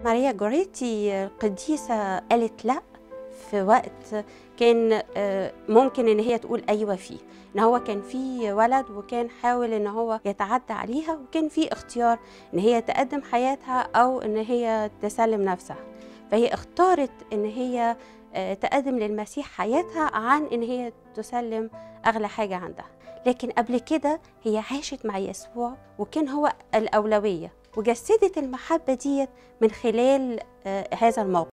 ماريا جوريتي القديسة قالت لا في وقت كان آه، ممكن ان هي تقول ايوه فيه ان هو كان في ولد وكان حاول ان هو يتعدى عليها وكان في اختيار ان هي تقدم حياتها او ان هي تسلم نفسها فهي اختارت ان هي آه، تقدم للمسيح حياتها عن ان هي تسلم اغلى حاجه عندها لكن قبل كده هي عاشت مع يسوع وكان هو الاولويه وجسدت المحبه ديت من خلال آه، هذا الموقف